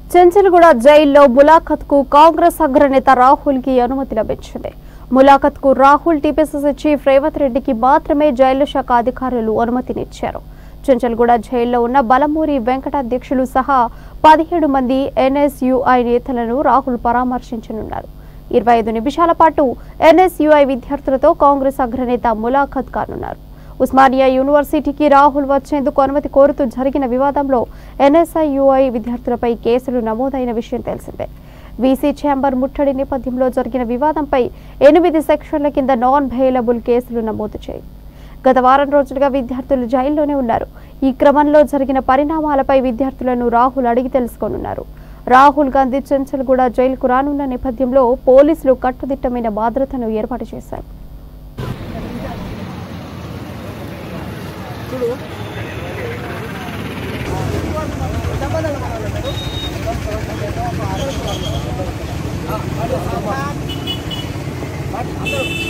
చెంచల్గూడ జైల్లో ములాఖత్ కు కాంగ్రెస్ అగ్రనేత రాహుల్ కి అనుమతి లభించింది ములాఖత్ కు రాహుల్ టీపీసీసీ చీఫ్ రేవంత్ రెడ్డికి మాత్రమే జైలు శాఖ అధికారులు అనుమతినిచ్చారు చెంచల్గూడ జైల్లో ఉన్న బలమూరి వెంకట అధ్యక్షులు సహా పదిహేడు మంది ఎన్ఎస్యుఐ నేతలను రాహుల్ పరామర్శించనున్నారు ఇరవై ఐదు నిమిషాల పాటు ఎన్ఎస్యుఐ విద్యార్థులతో కాంగ్రెస్ అగ్రనేత ములాఖత్ కానున్నారు ఉస్మానియా యూనివర్సిటీకి రాహుల్ వచ్చేందుకు అనుమతి కోరుతూ జరిగిన వివాదంలో ఎన్ఎస్ఐయుఐ విద్యార్థులపై కేసులు నమోదైన విషయం తెలిసిందే వీసీ ఛాంబర్ ముట్టడి నేపథ్యంలో జరిగిన వివాదంపై ఎనిమిది సెక్షన్ల కింద నాన్ బెయిలబుల్ కేసులు నమోదు చేయి గత వారం రోజులుగా విద్యార్థులు జైల్లోనే ఉన్నారు ఈ క్రమంలో జరిగిన పరిణామాలపై విద్యార్థులను రాహుల్ అడిగి తెలుసుకోనున్నారు రాహుల్ గాంధీ చెంచల్గూడ జైలుకు రానున్న నేపథ్యంలో పోలీసులు కట్టుదిట్టమైన భద్రతను ఏర్పాటు చేశారు అందరూ